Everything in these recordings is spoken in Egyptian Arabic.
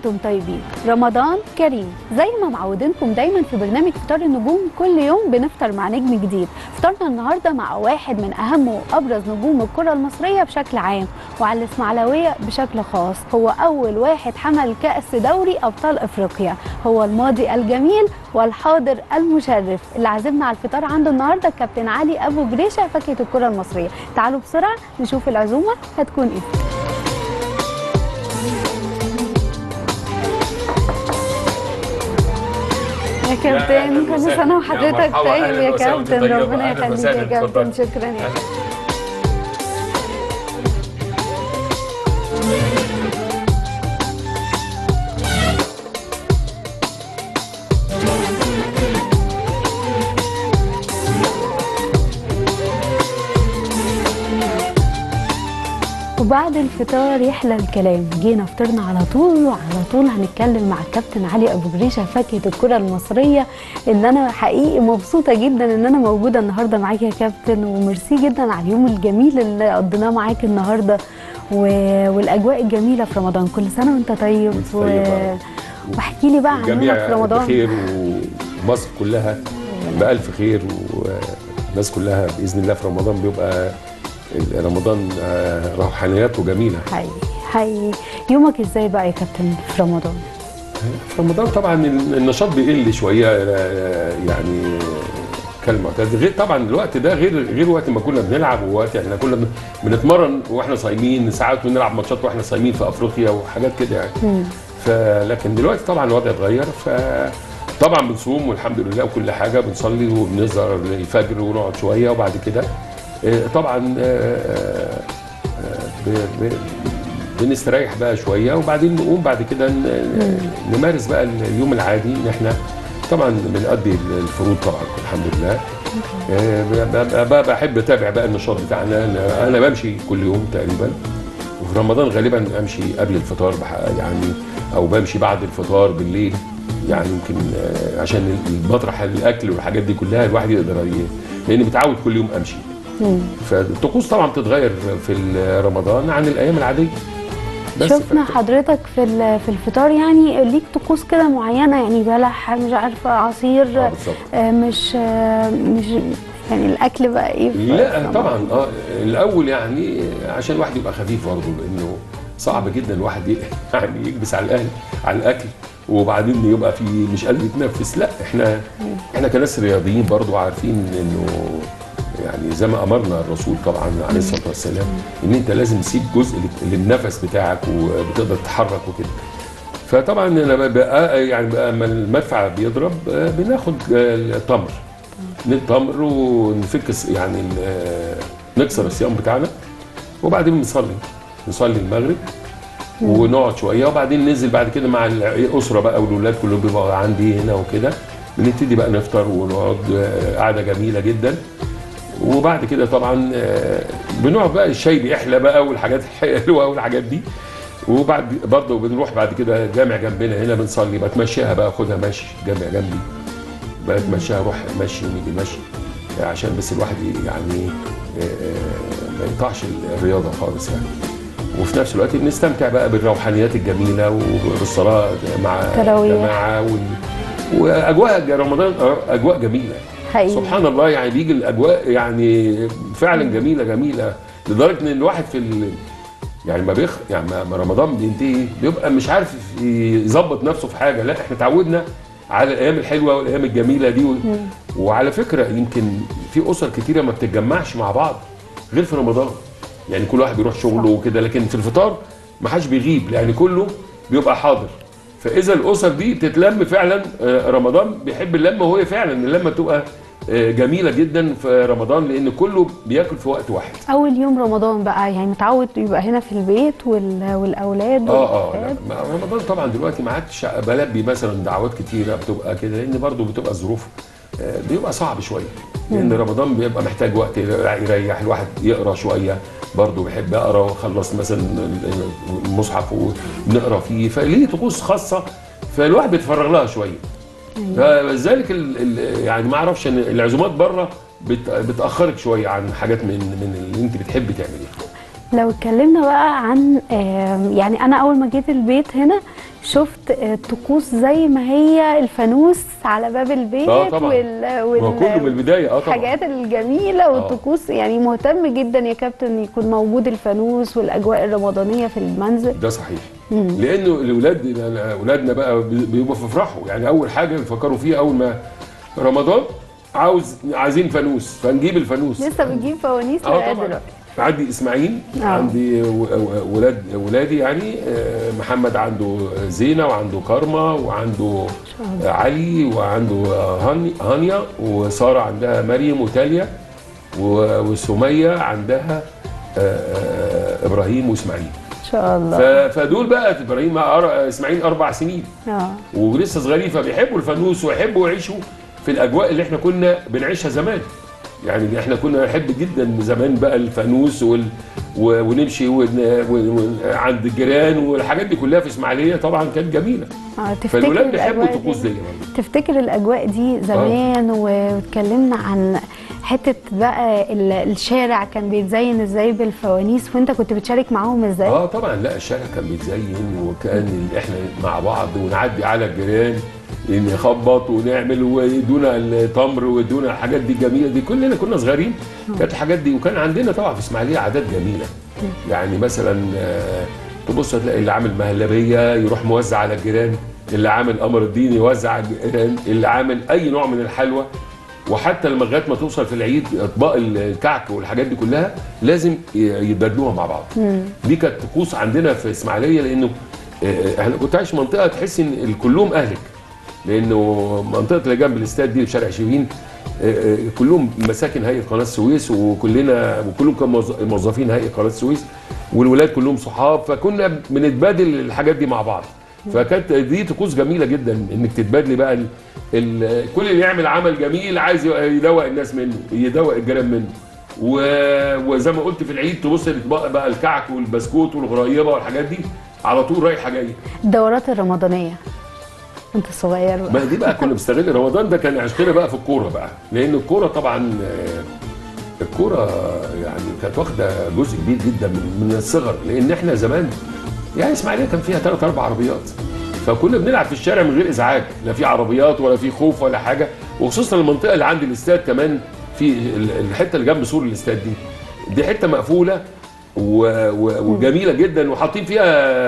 وانتم طيبين رمضان كريم زي ما معودينكم دايما في برنامج فطار النجوم كل يوم بنفطر مع نجم جديد فطرنا النهارده مع واحد من اهم وابرز نجوم الكره المصريه بشكل عام وعلى الاسماعيلاويه بشكل خاص هو اول واحد حمل كاس دوري ابطال افريقيا هو الماضي الجميل والحاضر المشرف اللي عازمنا على الفطار عنده النهارده الكابتن علي ابو جريشه فاكهه الكره المصريه تعالوا بسرعه نشوف العزومه هتكون ايه يا كابتن كل سنه وحضرتك طيب يا كابتن ربنا يخليك يا كابتن شكرا يا كابتن وبعد الفطار يحلى الكلام جينا فطرنا على طول وعلى طول هنتكلم مع الكابتن علي ابو جريشه فاكهه الكره المصريه اللي انا حقيقي مبسوطه جدا ان انا موجوده النهارده معاك يا كابتن وميرسي جدا على اليوم الجميل اللي قضيناه معاك النهارده و... والاجواء الجميله في رمضان كل سنه وانت طيب و... واحكي لي بقى عننا الجميع في رمضان بخير ومصر كلها بألف خير والناس كلها بإذن الله في رمضان بيبقى رمضان آه، روحانياته جميلة حقيقي حقيقي يومك ازاي بقى يا كابتن في رمضان في رمضان طبعا النشاط بيقل شوية آه، يعني كالمعتاد غير طبعا الوقت ده غير غير وقت ما كنا بنلعب ووقت احنا كنا بن- بنتمرن واحنا صايمين ساعات بنلعب ماتشات واحنا صايمين في افريقيا وحاجات كده يعني مم. فلكن دلوقتي طبعا الوضع اتغير ف طبعا بنصوم والحمد لله وكل حاجه بنصلي وبنظهر للفجر ونقعد شويه وبعد كده آه، طبعا آه، آه، ب- ب- بنستريح بقى شويه وبعدين نقوم بعد كده ن- نمارس بقى اليوم العادي ان احنا طبعا بنقضي الفروض طبعا الحمد لله آه، ب- ب- بحب اتابع بقى النشاط بتاعنا انا أنا بمشي كل يوم تقريبا وفي رمضان غالبا امشي قبل الفطار بح- يعني او بمشي بعد الفطار بالليل يعني يمكن آه، عشان المطرح الاكل والحاجات دي كلها الواحد يقدر ي- لاني متعود كل يوم امشي مم. فالطقوس طبعا بتتغير في رمضان عن الايام العاديه بس شفنا ف- حضرتك في ال- في الفطار يعني ليك طقوس كده معينه يعني بلح مش عارفه عصير اه بالظبط آه، مش آه، مش يعني الاكل بقى ايه في- في لا رمضان؟ طبعا اه الاول يعني عشان الواحد يبقى خفيف برضه لانه صعب جدا الواحد ي- يعني يكبس على الاهل على الاكل وبعدين يبقى في مش قادر يتنفس لا احنا احنا كناس رياضيين برضه عارفين انه يعني زي ما امرنا الرسول طبعا عليه الصلاه والسلام ان انت لازم تسيب جزء لل- للنفس بتاعك وبتقدر تتحرك وكده فطبعا انا بقى يعني بقى اما المدفع بيضرب آه، بناخد آه، التمر التمر ونفك الص- يعني ال- آه، نكسر الصيام بتاعنا وبعدين بنصلي نصلي المغرب ونقعد شويه وبعدين ننزل بعد كده مع الاسره بقى والاولاد كلهم بيبقوا عندي هنا وكده بنبتدي بقى نفطر ونقعد آه، قعده جميله جدا وبعد كده طبعا آه، بنقعد بقى الشاي بيحلى بقى والحاجات الحلوه والحاجات دي وبعد برضه بنروح بعد كده جامع جنبنا هنا بنصلي بتمشيها بقى اخدها مشي جامع جنبي بتمشيها اروح مشي ونيجي مشي عشان بس الواحد يعني آه، آه، ما يقطعش الرياضه خالص يعني وفي نفس الوقت بنستمتع بقى بالروحانيات الجميله وبالصلاه مع تراويح. الجماعه وال... واجواء رمضان اجواء جميله حقيقي سبحان الله يعني بيجي الاجواء يعني فعلا جميله جميله لدرجه ان الواحد في ال... يعني ما بيخ يعني ما ما رمضان بينتهي بيبقى مش عارف يظبط نفسه في حاجه لا احنا اتعودنا على الايام الحلوه والايام الجميله دي و... وعلى فكره يمكن في اسر كتيره ما بتتجمعش مع بعض غير في رمضان يعني كل واحد بيروح شغله وكده لكن في الفطار ما حدش بيغيب يعني كله بيبقى حاضر فاذا الاسر دي بتتلم فعلا آه، رمضان بيحب اللمه وهي فعلا اللمه تبقى آه، جميله جدا في رمضان لان كله بياكل في وقت واحد اول يوم رمضان بقى يعني متعود يبقى هنا في البيت وال... والاولاد اه اه والأحفاد. لا ما- رمضان طبعا دلوقتي ما عادش بلبي مثلا دعوات كتيره بتبقى كده لان برضه بتبقى الظروف آه، بيبقى صعب شويه لان رمضان بيبقى محتاج وقت يريح الواحد يقرا شويه برضه بحب اقرا واخلص مثلا المصحف ونقرا فيه فليه طقوس خاصه فالواحد بيتفرغ لها شويه فلذلك ال- ال- يعني ما اعرفش ان العزومات بره بت- بتاخرك شويه عن حاجات من من اللي انت بتحبي تعمليها لو اتكلمنا بقى عن آم، يعني انا اول ما جيت البيت هنا شفت آه، طقوس زي ما هي الفانوس على باب البيت آه، طبعاً. وال, ما هو كله من البدايه اه طبعا الحاجات الجميلة والطقوس يعني مهتم جدا يا كابتن يكون موجود الفانوس والأجواء الرمضانية في المنزل ده صحيح لانه الاولاد اولادنا بقى بيبقوا بيفرحوا يعني اول حاجه بيفكروا فيها اول ما رمضان عاوز عايزين فانوس فنجيب الفانوس لسه بنجيب فوانيس اه لغاية طبعا دلوقتي عندي اسماعيل آه. عندي و- و- ولاد ولادي يعني آه، محمد عنده زينه وعنده كارما وعنده آه، علي وعنده آه، هاني هانيا وساره عندها مريم وتاليا و- وسميه عندها آه، آه، ابراهيم واسماعيل إن شاء الله ف- فدول بقى ابراهيم أر- اسماعيل اربع سنين اه ولسه صغيرين فبيحبوا الفانوس ويحبوا يعيشوا في الاجواء اللي احنا كنا بنعيشها زمان يعني احنا كنا نحب جدا زمان بقى الفانوس وال... و... ونمشي ون... ون... ون... عند الجيران والحاجات دي كلها في اسماعيليه طبعا كانت جميله اه تفتكر فالولاد بيحبوا الأجواء الطقوس دي دي برضه. تفتكر الأجواء دي زمان واتكلمنا عن حتة بقى ال- الشارع كان بيتزين ازاي بالفوانيس وانت كنت بتشارك معاهم ازاي؟ اه طبعا لا الشارع كان بيتزين وكان ال- احنا مع بعض ونعدي على الجيران نخبط ونعمل ويدونا التمر ويدونا الحاجات دي الجميله دي كلنا كنا صغيرين كانت الحاجات دي وكان عندنا طبعا في اسماعيليه عادات جميله يعني مثلا آه، تبص تلاقي اللي عامل مهلبيه يروح موزع على الجيران اللي عامل قمر الدين يوزع على الجيران اللي عامل اي نوع من الحلوى وحتى لما لغايه ما توصل في العيد اطباق الكعك والحاجات دي كلها لازم ي- يتبادلوها مع بعض دي كانت طقوس عندنا في اسماعيليه لانه آه، احنا كنت عايش في منطقه تحس ان ال- كلهم اهلك لانه منطقه اللي جنب الاستاد دي في شارع شيرين آه، آه، كلهم مساكن هيئه قناه السويس وكلنا وكلهم كانوا موظ- موظفين هيئه قناه السويس والولاد كلهم صحاب فكنا بنتبادل الحاجات دي مع بعض فكانت دي طقوس جميله جدا انك تتبادلي بقى ال ال كل اللي يعمل عمل جميل عايز يدوق الناس منه يدوق الجيران منه و- وزي ما قلت في العيد تبص الاطباق بقى الكعك والبسكوت والغريبه والحاجات دي على طول رايحه جايه الدورات الرمضانية انت صغير بقى ما دي بقى كنا بنستغل رمضان ده كان عشقنا بقى في الكوره بقى لان الكوره طبعا آه، الكوره يعني كانت واخده جزء كبير جدا من من الصغر لان احنا زمان يعني اسماعيليه كان فيها ثلاث اربع عربيات فكنا بنلعب في الشارع من غير ازعاج لا في عربيات ولا في خوف ولا حاجه وخصوصا المنطقه اللي عند الاستاد كمان في ال- الحته اللي جنب سور الاستاد دي دي حته مقفوله و- و- وجميله جدا وحاطين فيها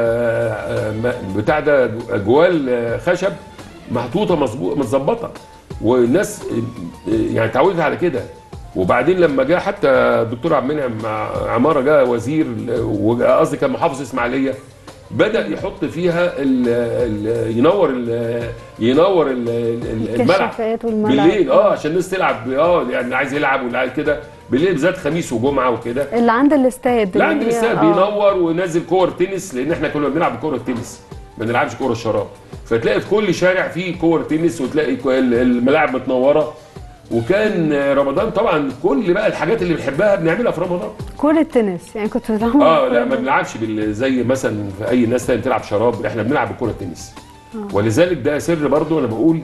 آه، م- بتاع ده جوال آه، خشب محطوطه مظبوط متظبطه والناس آه، يعني اتعودت على كده وبعدين لما جه حتى الدكتور عبد المنعم عماره جه وزير وقصدي كان محافظ اسماعيليه بدا يحط فيها ال ال ينور ال ينور ال ال- الملعب الكشافات والملعب بالليل اه عشان الناس تلعب اه يعني اللي عايز يلعب واللي عايز كده بالليل بالذات خميس وجمعه وكده اللي عند الاستاد لا اللي عند هي- الاستاد آه. بينور وينزل كور تنس لان احنا كنا بنلعب كوره تنس ما بنلعبش كوره الشراب فتلاقي في كل شارع فيه كور تنس وتلاقي كو- ال- الملاعب متنوره وكان رمضان طبعا كل بقى الحاجات اللي بنحبها بنعملها في رمضان كرة تنس يعني كنت بتعمل اه كرة لا ما تنس. بنلعبش بال- زي مثلا في اي ناس تانية بتلعب شراب احنا بنلعب بكره التنس ولذلك ده سر برضو انا بقول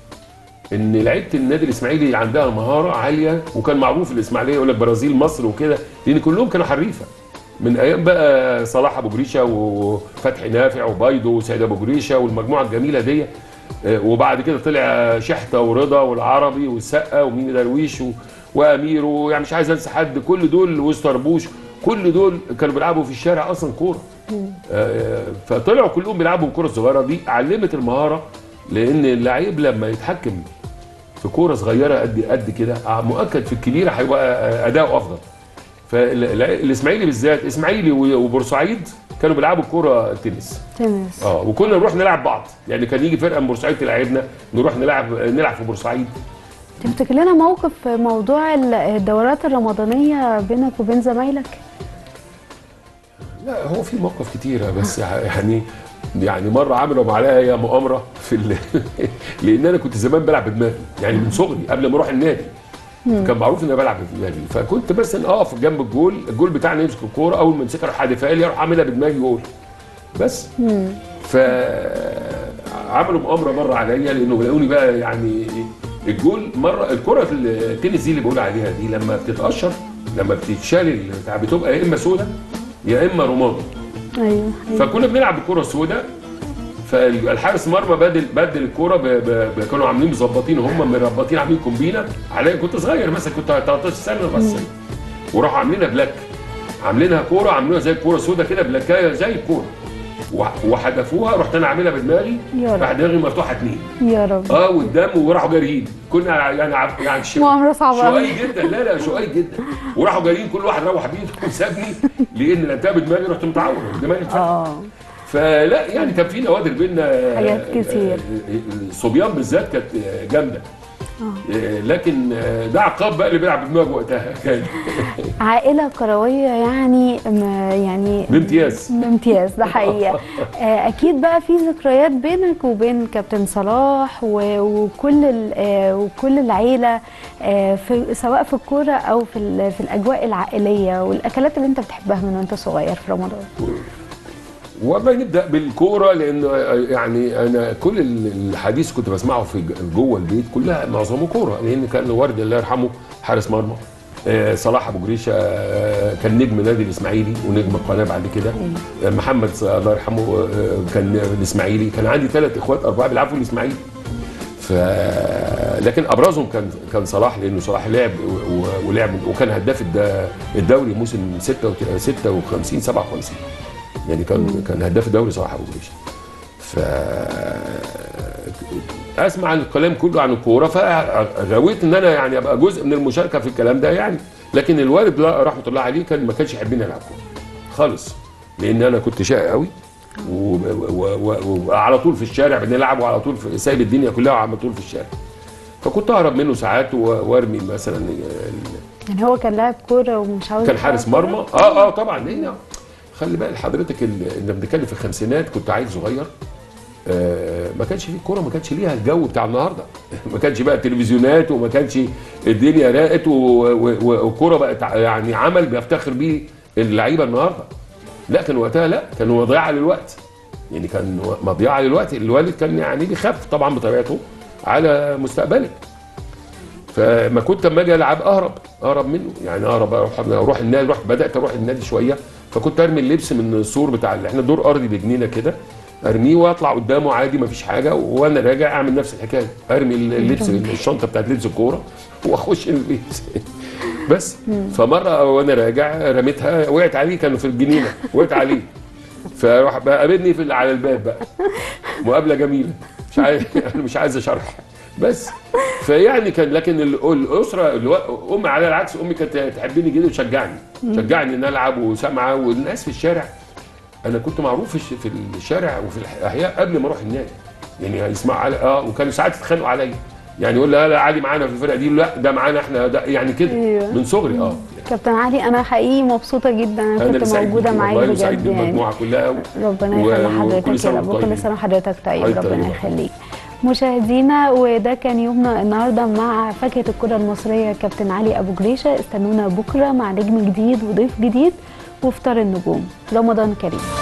ان لعيبه النادي الاسماعيلي عندها مهاره عاليه وكان معروف الاسماعيليه يقول لك برازيل مصر وكده لان كلهم كانوا حريفه من ايام بقى صلاح ابو جريشه وفتحي نافع وبايدو وسيد ابو جريشه والمجموعه الجميله دي آه، وبعد كده طلع شحته ورضا والعربي والسقا وميمي درويش و- وامير ويعني مش عايز انسى حد كل دول وستربوش كل دول كانوا بيلعبوا في الشارع اصلا كوره آه، فطلعوا كلهم بيلعبوا الكره الصغيره دي علمت المهاره لان اللعيب لما يتحكم في كوره صغيره قد قد كده آه، مؤكد في الكبيره هيبقى آه، اداؤه افضل فالاسماعيلي بالذات اسماعيلي و- وبورسعيد كانوا بيلعبوا الكوره تنس تنس اه وكنا نروح نلعب بعض يعني كان يجي فرقه من بورسعيد تلعبنا نروح نلعب نلعب في بورسعيد تفتكر لنا موقف في موضوع ال- الدورات الرمضانية بينك وبين زمايلك؟ لا هو في مواقف كتيره بس يعني يعني مره عملوا عليا مؤامره في ال... لان انا كنت زمان بلعب بدماغي يعني من صغري قبل ما اروح النادي كان معروف ان انا بلعب بدماغي فكنت بس اقف جنب الجول الجول بتاعنا يمسك الكوره اول ما يمسكها اروح حادفها لي اروح اعملها بدماغي جول بس ف عملوا مؤامره مره عليا لانه لقوني بقى يعني الجول مره الكره التنس دي اللي بقول عليها دي لما بتتقشر لما بتتشال البتاع بتبقى يا اما سودة يا اما رمادي ايوه أيوة. فكنا بنلعب بالكره السوداء فالحارس مرمى بدل بدل الكوره ب... ب... ب... كانوا عاملين مظبطين هم مربطين عاملين كومبينه عليا كنت صغير مثلا كنت 13 سنه 14 سنه وراحوا عاملينها بلاك عاملينها كوره عاملينها زي الكوره السوداء كده بلاكايه زي الكوره وح- وحدفوها رحت انا عاملها بدماغي يا رب. راح دماغي مفتوحه اتنين يا رب اه والدم وراحوا جاريين كنا يعني عب- يعني شو- مؤامرة صعبة أوي. شقي جدا لا لا شقي جدا وراحوا جاريين كل واحد روح بيته وسابني لان لقيتها بدماغي رحت متعور دماغي اتفتحت اه فلا يعني كان في نوادر بينا حاجات كتير. الصبيان بالذات كانت جامده آه، لكن آه، ده عقاب بقى اللي بيلعب بدماغه وقتها كان عائلة كروية يعني ما يعني بامتياز بامتياز ده حقيقة آه، أكيد بقى في ذكريات بينك وبين كابتن صلاح و- وكل ال- آه، وكل العيلة آه، في سواء في الكورة أو في ال- في الأجواء العائلية والأكلات اللي أنت بتحبها من وأنت صغير في رمضان والله نبدا بالكوره لانه يعني انا كل الحديث كنت بسمعه في ج- جوه البيت كلها معظمه كوره لان كان ورد الله يرحمه حارس مرمى آه، صلاح ابو جريشه آه، كان نجم نادي الاسماعيلي ونجم القناه بعد كده آه، محمد ص- الله يرحمه آه، كان الاسماعيلي كان عندي ثلاث اخوات اربعه بيلعبوا في الاسماعيلي ف لكن ابرزهم كان كان صلاح لانه صلاح لعب و- و- ولعب وكان هداف الد- الدوري موسم 56 56 57 يعني كان كان هداف الدوري صلاح ابو جريشه ف اسمع الكلام كله عن الكوره فغويت ان انا يعني ابقى جزء من المشاركه في الكلام ده يعني لكن الوالد لا رحمه الله عليه كان ما كانش يحبني العب كوره خالص لان انا كنت شقي قوي و- و- و- وعلى طول في الشارع بنلعب وعلى طول في سايب الدنيا كلها وعلى طول في الشارع فكنت اهرب منه ساعات و- وارمي مثلا ال- يعني هو كان لاعب كورة ومش عاوز كان حارس يلعب مرمى اه اه طبعا لان خلي بالك حضرتك ال- اللي بنتكلم في الخمسينات كنت عيل صغير آه ما كانش في الكوره ما كانش ليها الجو بتاع النهارده ما كانش بقى تلفزيونات وما كانش الدنيا راقت و- و- و- والكوره بقت ع- يعني عمل بيفتخر بيه اللعيبه النهارده لا كان وقتها لا كان مضيعه للوقت يعني كان مضيعه للوقت الوالد كان يعني بيخاف طبعا بطبيعته على مستقبلك فما كنت لما اجي العب اهرب اهرب منه يعني اهرب اروح اروح النادي رحت بدات اروح النادي شويه فكنت ارمي اللبس من السور بتاع اللي احنا دور ارضي بجنينه كده ارميه واطلع قدامه عادي ما فيش حاجه وانا راجع اعمل نفس الحكايه ارمي اللبس الشنطه بتاعت لبس الكوره واخش البيت بس فمره وانا راجع رميتها وقعت عليه كانوا في الجنينه وقعت عليه فراح بقى قابلني في على الباب بقى مقابله جميله مش عايز انا مش عايز اشرح بس فيعني كان لكن ال- الاسره الو- امي على العكس امي كانت تحبني جدا وتشجعني تشجعني ان العب وسامعه والناس في الشارع انا كنت معروف في الش- في الشارع وفي الاحياء قبل ما اروح النادي يعني يسمع علي اه وكانوا ساعات يتخانقوا عليا يعني يقول لا لا علي معانا في الفرقه دي لا ده معانا احنا ده يعني كده أيوة. من صغري اه كابتن علي أنا حقيقي مبسوطة جدا أنا انا كنت اللي سعيد موجودة بيكي معاك والله وسعيد بجد يعني بالمجموعه كلها و... ربنا و- يخلي وكل حضرتك سنة يا رب وانتم وكل طيبين. سنه وحضرتك طيب حضرتك ربنا طيبة. يخليك مشاهدينا وده كان يومنا النهارده مع فاكهه الكره المصريه كابتن علي ابو جريشه استنونا بكره مع نجم جديد وضيف جديد وفطار النجوم رمضان كريم